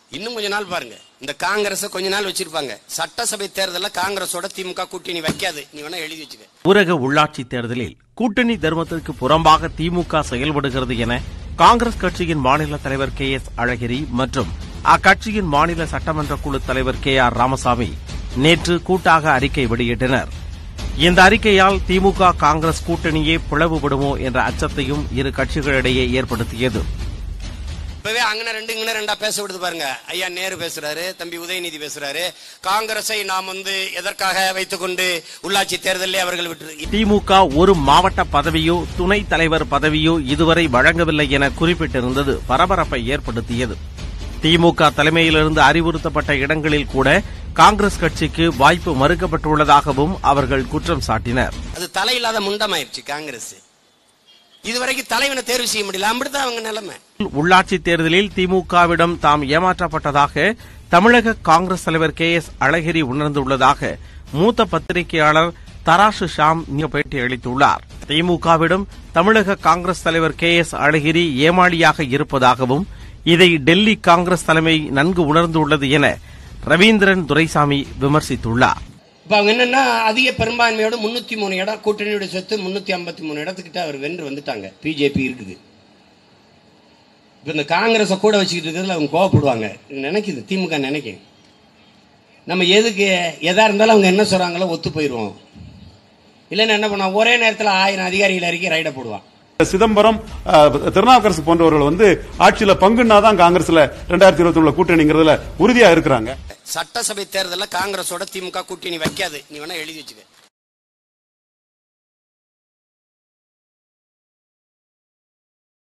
இன்னும் கொஞ்ச நாள் பாருங்க இந்த காங்கிரஸ் கொஞ்ச நாள் வச்சிருப்பாங்க சட்டசபை தேர்தலில் காங்கிரஸோட திமுக கூட்டணி வைக்காது நீ வேணா எழுதி வச்சுக்க ஊரக உள்ளாட்சி தேர்தலில் கூட்டணி தர்மத்திற்கு புறம்பாக திமுக செயல்படுகிறது என காங்கிரஸ் கட்சியின் மாநில தலைவர் கே எஸ் அழகிரி மற்றும் அக்கட்சியின் மாநில சட்டமன்ற குழு தலைவர் கே ஆர் ராமசாமி நேற்று கூட்டாக அறிக்கை வெளியிட்டனர் இந்த அறிக்கையால் திமுக காங்கிரஸ் கூட்டணியே பிளவுபடுமோ என்ற அச்சத்தையும் இரு கட்சிகளிடையே ஏற்படுத்தியது இப்பவே அங்கன ரெண்டு இங்கன ரெண்டா பேச விடுது பாருங்க ஐயா நேரு பேசுறாரு தம்பி உதயநிதி பேசுறாரு காங்கிரஸை நாம் வந்து எதற்காக வைத்துக்கொண்டு உள்ளாட்சி தேர்தலில் அவர்கள் விட்டு திமுக ஒரு மாவட்ட பதவியோ துணைத் தலைவர் பதவியோ இதுவரை வழங்கவில்லை என குறிப்பிட்டிருந்தது பரபரப்பை ஏற்படுத்தியது திமுக தலைமையிலிருந்து அறிவுறுத்தப்பட்ட இடங்களில் கூட காங்கிரஸ் கட்சிக்கு வாய்ப்பு மறுக்கப்பட்டுள்ளதாகவும் அவர்கள் குற்றம் சாட்டினர் அது தலையில்லாத முண்டமாயிருச்சு காங்கிரஸ் இதுவரைக்கும் தலைவனை தேர்வு செய்ய முடியல அப்படித்தான் அவங்க நிலைமை உள்ளாட்சி தேர்தலில் திமுகவிடம் தாம் ஏமாற்றப்பட்டதாக தமிழக காங்கிரஸ் தலைவர் கே எஸ் அழகிரி உணர்ந்துள்ளதாக மூத்த பத்திரிகையாளர் தராசு ஷாம் இங்கு பேட்டி அளித்துள்ளார் திமுகவிடம் தமிழக காங்கிரஸ் தலைவர் கே எஸ் அழகிரி ஏமாளியாக இருப்பதாகவும் இதை டெல்லி காங்கிரஸ் தலைமை நன்கு உணர்ந்துள்ளது என ரவீந்திரன் துரைசாமி விமர்சித்துள்ளார் இப்ப அவங்க என்னன்னா அதிக பெரும்பான்மையோட முன்னூத்தி மூணு இடம் கூட்டணியோட சொத்து முன்னூத்தி ஐம்பத்தி மூணு இடத்துக்கிட்ட அவர் வென்று வந்துட்டாங்க பிஜேபி இருக்குது இப்ப இந்த காங்கிரஸை கூட வச்சுக்கிட்டு இருக்கிறதுல அவங்க கோவப்படுவாங்க நினைக்குது திமுக நினைக்கும் நம்ம எதுக்கு எதா இருந்தாலும் அவங்க என்ன சொல்றாங்களோ ஒத்து போயிடுவோம் இல்லைன்னா என்ன பண்ணுவான் ஒரே நேரத்தில் ஆயிரம் அதிகாரிகள் அறிக்கை ரைட போடுவான் சிதம்பரம் அஹ், திருநாவுக்கரசு போன்றவர்கள் வந்து ஆட்சியில பங்குன்னா தான் காங்கிரஸ்ல ரெண்டாயிரத்தி இருபத்தி ஒண்ணுல கூட்டணிங்கிறதுல உறுதியா இருக்கிறாங்க சட்டசபை தேர்தலில் காங்கிரஸோட திமுக கூட்டணி வைக்காது நீ வேணா எழுதி வச்சுக்க